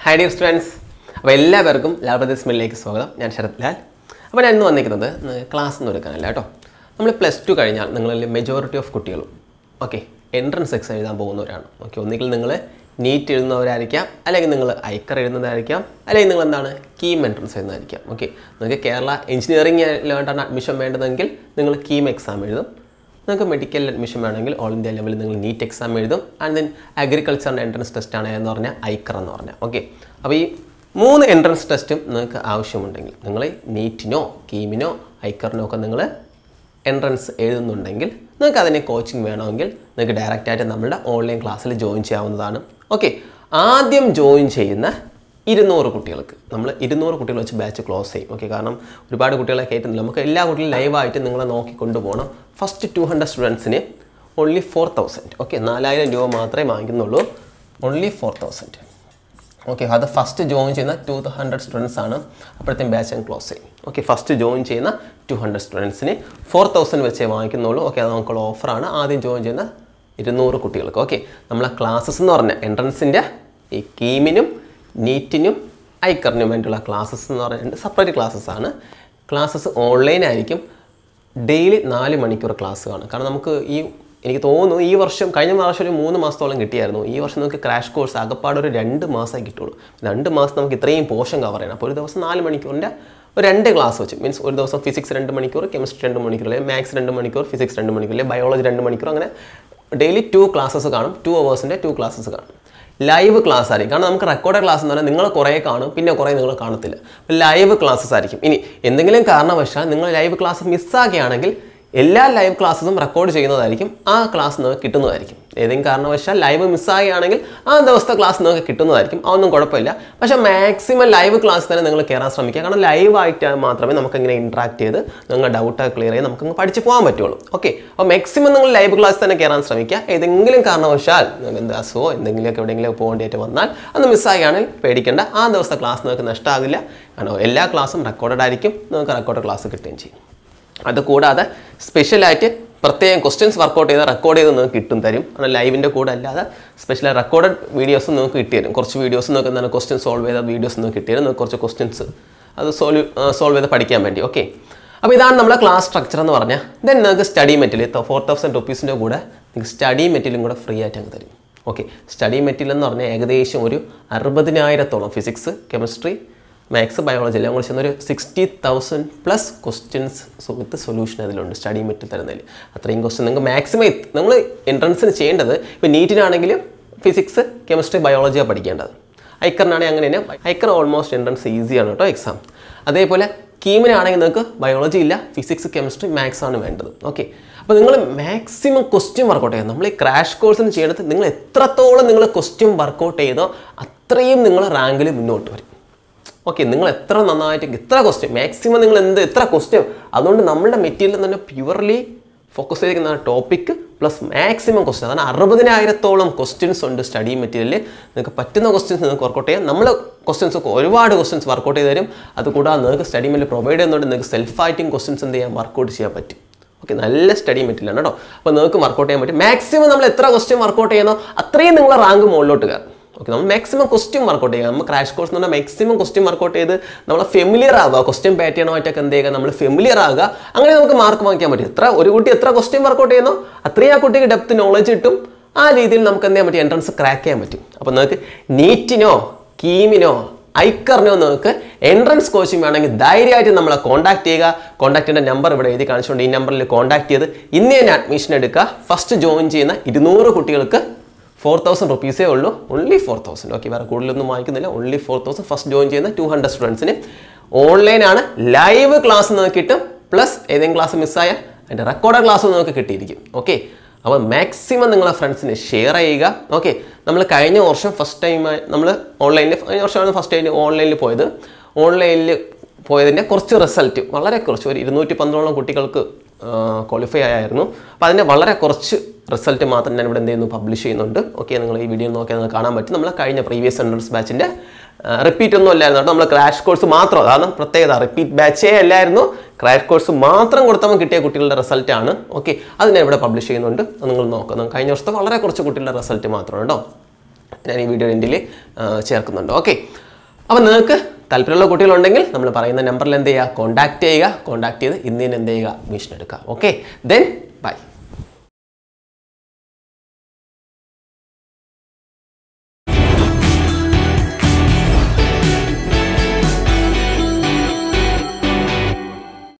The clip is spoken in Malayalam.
ഹൈ ഡിയർ സ്റ്റുഡൻസ് അപ്പോൾ എല്ലാവർക്കും ലാൽ ബ്രദേഴ്സ് മില്ലിലേക്ക് സ്വാഗതം ഞാൻ ശരത് ലാൽ അപ്പോൾ ഞാൻ ഇന്ന് വന്നിരിക്കുന്നത് ക്ലാസ് എന്ന് എടുക്കാനല്ല കേട്ടോ നമ്മൾ പ്ലസ് ടു കഴിഞ്ഞാൽ നിങ്ങളിൽ മെജോറിറ്റി ഓഫ് കുട്ടികളും ഓക്കെ എൻട്രൻസ് എക്സാം എഴുതാൻ പോകുന്നവരാണ് ഓക്കെ ഒന്നുകിൽ നിങ്ങൾ നീറ്റ് എഴുതുന്നവരായിരിക്കാം അല്ലെങ്കിൽ നിങ്ങൾ ഐക്കർ എഴുതുന്നതായിരിക്കാം അല്ലെങ്കിൽ നിങ്ങൾ എന്താണ് കീം എൻട്രൻസ് എഴുതുന്നതായിരിക്കാം ഓക്കെ നിങ്ങൾക്ക് കേരള എഞ്ചിനീയറിംഗിലോട്ടാണ് അഡ്മിഷൻ വേണ്ടതെങ്കിൽ നിങ്ങൾ കീം എക്സാം എഴുതും നിങ്ങൾക്ക് മെഡിക്കൽ അഡ്മിഷൻ വേണമെങ്കിൽ ഓൾ ഇന്ത്യ ലെവലിൽ നിങ്ങൾ നീറ്റ് എക്സാം എഴുതും ആൻഡ് ദെൻ അഗ്രികൾച്ചറിൻ്റെ എൻട്രൻസ് ടെസ്റ്റ് ആണ് എന്ന് പറഞ്ഞാൽ ഐക്കർ എന്ന് പറഞ്ഞാൽ ഓക്കെ അപ്പോൾ ഈ മൂന്ന് എൻട്രൻസ് ടെസ്റ്റും നിങ്ങൾക്ക് ആവശ്യമുണ്ടെങ്കിൽ നിങ്ങൾ നീറ്റിനോ കീമിനോ ഐക്കറിനോ ഒക്കെ നിങ്ങൾ എൻട്രൻസ് എഴുതുന്നുണ്ടെങ്കിൽ നിങ്ങൾക്ക് അതിനെ കോച്ചിങ് വേണമെങ്കിൽ നിങ്ങൾക്ക് ഡയറക്റ്റായിട്ട് നമ്മളുടെ ഓൺലൈൻ ക്ലാസ്സിൽ ജോയിൻ ചെയ്യാവുന്നതാണ് ഓക്കെ ആദ്യം ജോയിൻ ചെയ്യുന്ന ഇരുന്നൂറ് കുട്ടികൾക്ക് നമ്മൾ ഇരുന്നൂറ് കുട്ടികൾ വെച്ച് ബാച്ച് ക്ലോസ് ചെയ്യും ഓക്കെ കാരണം ഒരുപാട് കുട്ടികളെ കയറ്റുന്നില്ല നമുക്ക് എല്ലാ കുട്ടികളും ലൈവായിട്ട് നിങ്ങളെ നോക്കി കൊണ്ടുപോകണം ഫസ്റ്റ് ടു ഹൺഡ്രഡ് സ്റ്റുഡൻസിന് ഓൺലി ഫോർ തൗസൻഡ് ഓക്കെ നാലായിരം രൂപ മാത്രമേ വാങ്ങിക്കുന്നുള്ളൂ ഓൺലി ഫോർ തൗസൻഡ് ഓക്കെ അത് ഫസ്റ്റ് ജോയിൻ ചെയ്യുന്ന ടു ഹൺഡ്രഡ് സ്റ്റുഡൻസ് ആണ് അപ്പോഴത്തേക്കും ബാച്ച് ഞാൻ ക്ലോസ് ചെയ്യും ഓക്കെ ഫസ്റ്റ് ജോയിൻ ചെയ്യുന്ന ടു ഹൺഡ്രഡ് സ്റ്റുഡൻസിന് ഫോർ തൗസൻഡ് വെച്ചേ വാങ്ങിക്കുന്നുള്ളൂ ഓക്കെ അത് നമുക്കുള്ള ഓഫറാണ് ആദ്യം ജോയിൻ ചെയ്യുന്ന ഇരുന്നൂറ് കുട്ടികൾക്ക് ഓക്കെ നമ്മളെ ക്ലാസ്സസ് എന്ന് പറഞ്ഞാൽ എൻട്രൻസിൻ്റെ ഈ കീമിനും നീറ്റിനും ഐക്കറിനും വേണ്ടിയുള്ള ക്ലാസ്സസ് എന്ന് പറയുന്നത് സെപ്പറേറ്റ് ക്ലാസ്സസ് ആണ് ക്ലാസ്സസ് ഓൺലൈൻ ആയിരിക്കും ഡെയിലി നാല് മണിക്കൂർ ക്ലാസ് കാണും കാരണം നമുക്ക് ഈ എനിക്ക് തോന്നുന്നു ഈ വർഷം കഴിഞ്ഞ വർഷം ഒരു മൂന്ന് മാസത്തോളം കിട്ടിയായിരുന്നു ഈ വർഷം നമുക്ക് ക്രാഷ് കോഴ്സ് അകപ്പാട് ഒരു രണ്ട് മാസമേ കിട്ടുള്ളൂ രണ്ട് മാസം നമുക്ക് ഇത്രയും പോർഷൻ കവർ ചെയ്യണം അപ്പോൾ ഒരു ദിവസം നാല് മണിക്കൂറിൻ്റെ ഒരു രണ്ട് ക്ലാസ് വെച്ച് മീൻസ് ഒരു ദിവസം ഫിസിക്സ് രണ്ട് മണിക്കൂർ കെമിസ്ട്രി രണ്ട് മണിക്കൂർ അല്ലെങ്കിൽ മാത്സ് രണ്ട് മണിക്കൂർ ഫിസിക്സ് രണ്ട് മണിക്കൂർ അല്ലെങ്കിൽ ബയോളജി രണ്ട് മണിക്കൂർ അങ്ങനെ ഡെയിലി ടു ക്ലാസ്സസ് കാണും ടു അവേഴ്സിൻ്റെ ടു ക്ലാസ്സസ് കാണും ലൈവ് ക്ലാസ് ആയിരിക്കും കാരണം നമുക്ക് റെക്കോർഡ് ക്ലാസ് എന്ന് പറഞ്ഞാൽ നിങ്ങൾ കുറേ കാണും പിന്നെ കുറേ നിങ്ങൾ കാണത്തില്ല ലൈവ് ക്ലാസ്സസ് ആയിരിക്കും ഇനി എന്തെങ്കിലും കാരണവശാൽ നിങ്ങൾ ലൈവ് ക്ലാസ് മിസ്സാക്കുകയാണെങ്കിൽ എല്ലാ ലൈവ് ക്ലാസ്സും റെക്കോർഡ് ചെയ്യുന്നതായിരിക്കും ആ ക്ലാസ് നിങ്ങൾക്ക് കിട്ടുന്നതായിരിക്കും ഏതെങ്കിലും കാരണവശാൽ ലൈവ് മിസ്സാകുകയാണെങ്കിൽ ആ ദിവസത്തെ ക്ലാസ് നിങ്ങൾക്ക് കിട്ടുന്നതായിരിക്കും അതൊന്നും കുഴപ്പമില്ല പക്ഷേ മാക്സിമം ലൈവ് ക്ലാസ് തന്നെ നിങ്ങൾ കയറാൻ ശ്രമിക്കുക കാരണം ലൈവ് ആയിട്ട് മാത്രമേ നമുക്ക് ഇങ്ങനെ ഇൻട്രാക്ട് ചെയ്ത് നിങ്ങൾ ഡൗട്ട് ക്ലിയർ ചെയ്ത് നമുക്ക് പഠിച്ച് പോകാൻ പറ്റുള്ളൂ ഓക്കെ അപ്പോൾ മാക്സിമം നിങ്ങൾ ലൈവ് ക്ലാസ് തന്നെ കയറാൻ ശ്രമിക്കുക ഏതെങ്കിലും കാരണവശാൽ നിങ്ങൾക്ക് എന്ത് അസുഖമോ എന്തെങ്കിലുമൊക്കെ എവിടെയെങ്കിലും പോകേണ്ടിയിട്ട് വന്നാൽ അന്ന് മിസ്സാകുകയാണെങ്കിൽ പേടിക്കേണ്ട ആ ദിവസത്തെ ക്ലാസ് നിങ്ങൾക്ക് നഷ്ടമാകില്ല കാരണം എല്ലാ ക്ലാസ്സും റെക്കോർഡഡ് ആയിരിക്കും നിങ്ങൾക്ക് റെക്കോർഡ് ക്ലാസ് കിട്ടുകയും ചെയ്യും അതുകൂടാതെ സ്പെഷ്യലായിട്ട് പ്രത്യേകം ക്വസ്റ്റ്യൻസ് വർക്കൗട്ട് ചെയ്ത് റെക്കോർഡ് ചെയ്ത് നിങ്ങൾക്ക് കിട്ടും തരും കാരണം ലൈവിൻ്റെ കൂടെ അല്ലാതെ സ്പെഷ്യൽ റെക്കോർഡഡ് വീഡിയോസ് നിങ്ങൾക്ക് കിട്ടിത്തരും കുറച്ച് വീഡിയോസ് നിങ്ങൾക്ക് എന്താണ് ക്വസ്റ്റ്യൻ സോൾവ് ചെയ്ത വീഡിയോസ് നിങ്ങൾക്ക് കിട്ടിത്തരും നിങ്ങൾക്ക് കുറച്ച് ക്വസ്റ്റ്യൻസ് അത് സോൾവ് സോൾവ് ചെയ്ത് പഠിക്കാൻ വേണ്ടി ഓക്കെ അപ്പോൾ ഇതാണ് നമ്മുടെ ക്ലാസ് സ്ട്രക്ചർ എന്ന് പറഞ്ഞാൽ ദെൻ നിങ്ങൾക്ക് സ്റ്റഡി മെറ്റീരിയൽ ഫോർ തൗസൻഡ് റുപ്പീസിൻ്റെ കൂടെ നിങ്ങൾക്ക് സ്റ്റഡി മെറ്റീരിയലും കൂടെ ഫ്രീ ആയിട്ട് അങ്ങ് തരും ഓക്കെ സ്റ്റഡി മെറ്റീരിയൽ എന്ന് പറഞ്ഞാൽ ഏകദേശം ഒരു അറുപതിനായിരത്തോളം ഫിസിക്സ് കെമിസ്ട്രി മാത്സ് ബയോളജി എല്ലാം കൂടി ചെന്നൊരു sixty thousand plus questions with solution അതിലുണ്ട് സ്റ്റഡി മെറ്റീരിയൽ തരുന്നതിൽ അത്രയും ക്വസ്റ്റ്യൻ നിങ്ങൾക്ക് മാക്സിമം നമ്മൾ എൻട്രൻസിന് ചെയ്യേണ്ടത് ഇപ്പോൾ നീറ്റിനാണെങ്കിലും ഫിസിക്സ് കെമിസ്ട്രി ബയോളജിയാണ് പഠിക്കേണ്ടത് ഐക്കറിനാണെങ്കിൽ അങ്ങനെ തന്നെ ഐക്കർ ഓൾമോസ്റ്റ് എൻട്രൻസ് ഈസിയാണ് കേട്ടോ എക്സാം അതേപോലെ കീമിനാണെങ്കിൽ നിങ്ങൾക്ക് ബയോളജി ഇല്ല ഫിസിക്സ് കെമിസ്ട്രി മാത്സ് ആണ് വേണ്ടത് ഓക്കെ അപ്പോൾ നിങ്ങൾ മാക്സിമം ക്വസ്റ്റ്യൻ വർക്കൗട്ട് ചെയ്യുക നമ്മൾ ഈ ക്രാഷ് കോഴ്സിന് ചെയ്യേണ്ടത് നിങ്ങൾ എത്രത്തോളം നിങ്ങൾ ക്വസ്റ്റ്യൻ വർക്കൗട്ട് ചെയ്തോ അത്രയും നിങ്ങൾ റാങ്കിൽ മുന്നോട്ട് വരും ഓക്കെ നിങ്ങൾ എത്ര നന്നായിട്ട് എത്ര ക്വസ്റ്റ്യൻ മാക്സിമം നിങ്ങൾ എന്ത് എത്ര ക്വസ്റ്റ്യൻ അതുകൊണ്ട് നമ്മളുടെ മെറ്റീരിയൽ തന്നെ പ്യുവർലി ഫോക്കസ് ചെയ്തിരിക്കുന്ന ടോപ്പിക് പ്ലസ് മാക്സിമം ക്വസ്റ്റ്യൻ അതാണ് അറുപതിനായിരത്തോളം ക്വസ്റ്റ്യൻസ് ഉണ്ട് സ്റ്റഡി മെറ്റീരിയലിൽ നിങ്ങൾക്ക് പറ്റുന്ന ക്വസ്റ്റ്യൻസ് നിങ്ങൾക്ക് വർക്കൗട്ട് ചെയ്യാം നമ്മൾ ക്വസ്റ്റ്യൻസ് ഒക്കെ ഒരുപാട് ക്വസ്റ്റ്യൻസ് വർക്കൗട്ട് ചെയ്ത് തരും അതുകൂടാതെ നിങ്ങൾക്ക് സ്റ്റഡി മെറ്റീരിയൽ പ്രൊവൈഡ് ചെയ്യുന്നുണ്ട് നിങ്ങൾക്ക് സെൽഫ് ആയിട്ടും ക്വസ്റ്റ്യൻസ് എന്ത് ചെയ്യാം വർക്കൗട്ട് ചെയ്യാൻ പറ്റും ഓക്കെ നല്ല സ്റ്റഡി മെറ്റീരിയൽ ആണ് കേട്ടോ അപ്പോൾ നിങ്ങൾക്ക് വർക്കൗട്ട് ചെയ്യാൻ പറ്റും മാക്സിമം നമ്മൾ എത്ര ക്വസ്റ്റ്യൻ വർക്കൗട്ട് ചെയ്യുന്നോ അത്രയും നിങ്ങളെ റാങ്ക് മുകളിലോട്ട് കയറും ഓക്കെ നമ്മൾ മാക്സിമം ക്വസ്റ്റ്യൻ വർക്കൗട്ട് ചെയ്യുക നമ്മൾ ക്രാഷ് കോഴ്സ് എന്ന് പറഞ്ഞാൽ മാക്സിമം ക്വസ്റ്റ്യൻ വർക്കൗട്ട് ചെയ്ത് നമ്മളെ ഫെമിലിയർ ആവുക ക്വസ്റ്റ്യൻ പാറ്റേണുമായിട്ടൊക്കെ എന്ത് ചെയ്യുക നമ്മൾ ഫെമിലിയർ ആകുക അങ്ങനെ നമുക്ക് മാർക്ക് വാങ്ങിക്കാൻ പറ്റും എത്ര ഒരു കുട്ടി എത്ര ക്വസ്റ്റ്യൻ വർക്കൗട്ട് ചെയ്യുന്നോ അത്രയും ആ കുട്ടിക്ക് ഡെപ്ത് നോളജ് കിട്ടും ആ രീതിയിൽ നമുക്ക് എന്ത് ചെയ്യാൻ പറ്റും എൻട്രൻസ് ക്രാക്ക് ചെയ്യാൻ പറ്റും അപ്പോൾ നിങ്ങൾക്ക് നീറ്റിനോ കീമിനോ ഐക്കറിനോ നിങ്ങൾക്ക് എൻട്രൻസ് കോച്ചിങ് വേണമെങ്കിൽ ധൈര്യമായിട്ട് നമ്മളെ കോൺടാക്ട് ചെയ്യുക കോൺടാക്റ്റിൻ്റെ നമ്പർ ഇവിടെ എഴുതി കാണിച്ചുകൊണ്ട് ഈ നമ്പറിൽ കോൺടാക്ട് ചെയ്ത് ഇന്ന് തന്നെ അഡ്മിഷൻ എടുക്കുക ഫസ്റ്റ് ജോയിൻ ചെയ്യുന്ന ഇരുന്നൂറ് കുട്ടികൾക്ക് ഫോർ തൗസൻഡ് റുപ്പീസേ ഉള്ളൂ ഓൺലി ഫോർ തൗസൻഡ് ഓക്കെ വേറെ കൂടുതലൊന്നും വാങ്ങിക്കുന്നില്ല only four thousand first join ചെയ്യുന്ന ടു ഹൺഡ്രഡ് സ്റ്റുഡൻസിന് ഓൺലൈനാണ് ലൈവ് ക്ലാസ് നിങ്ങൾക്ക് കിട്ടും പ്ലസ് ഏതെങ്കിലും ക്ലാസ് മിസ്സായാൽ അതിൻ്റെ റെക്കോർഡ് ക്ലാസ് നിങ്ങൾക്ക് കിട്ടിയിരിക്കും ഓക്കെ അപ്പോൾ മാക്സിമം നിങ്ങളെ ഫ്രണ്ട്സിന് ഷെയർ ചെയ്യുക ഓക്കെ നമ്മൾ കഴിഞ്ഞ വർഷം ഫസ്റ്റ് ടൈം നമ്മൾ ഓൺലൈനിൽ കഴിഞ്ഞ വർഷമാണ് ഫസ്റ്റ് ടൈം ഓൺലൈനിൽ പോയത് ഓൺലൈനിൽ പോയതിൻ്റെ കുറച്ച് റിസൾട്ട് വളരെ കുറച്ച് ഒരു ഇരുന്നൂറ്റി പന്ത്രണ്ടോളം കുട്ടികൾക്ക് ക്വാളിഫൈ ആയിരുന്നു അപ്പോൾ അതിൻ്റെ വളരെ കുറച്ച് റിസൾട്ട് മാത്രം ഞാൻ ഇവിടെ എന്ത് ചെയ്യുന്നു പബ്ലിഷ് ചെയ്യുന്നുണ്ട് ഓക്കെ നിങ്ങൾ ഈ വീഡിയോ നോക്കിയാൽ നിങ്ങൾക്ക് കാണാൻ പറ്റും നമ്മൾ കഴിഞ്ഞ പ്രീവിയസ് എൻട്രൻസ് ബാച്ചിൻ്റെ റിപ്പീറ്റ് ഒന്നും അല്ലായിരുന്നു കേട്ടോ നമ്മൾ ക്രാഷ് കോഴ്സ് മാത്രം അതാണ് പ്രത്യേകത റിപ്പീറ്റ് ബാച്ചേ അല്ലായിരുന്നു ക്രാഷ് കോഴ്സ് മാത്രം കൊടുത്തപ്പോൾ കിട്ടിയ കുട്ടികളുടെ റിസൾട്ട് ആണ് ഓക്കെ അത് ഞാൻ ഇവിടെ പബ്ലിഷ് ചെയ്യുന്നുണ്ട് അത് നിങ്ങൾ നോക്കുക കഴിഞ്ഞ വർഷത്തെ വളരെ കുറച്ച് കുട്ടികളുടെ റിസൾട്ട് മാത്രമാണ് കേട്ടോ ഞാൻ ഈ വീഡിയോ എൻഡിൽ ചേർക്കുന്നുണ്ട് ഓക്കെ അപ്പോൾ നിങ്ങൾക്ക് താല്പര്യമുള്ള കുട്ടികളുണ്ടെങ്കിൽ നമ്മൾ പറയുന്ന നമ്പറിൽ എന്ത് ചെയ്യുക കോൺടാക്ട് ചെയ്യുക കോൺടാക്ട് ചെയ്ത് ഇന്ന് തന്നെ എന്ത് ചെയ്യുക അഡ്മിഷൻ എടുക്കുക ഓക്കെ ദെൻ ബൈ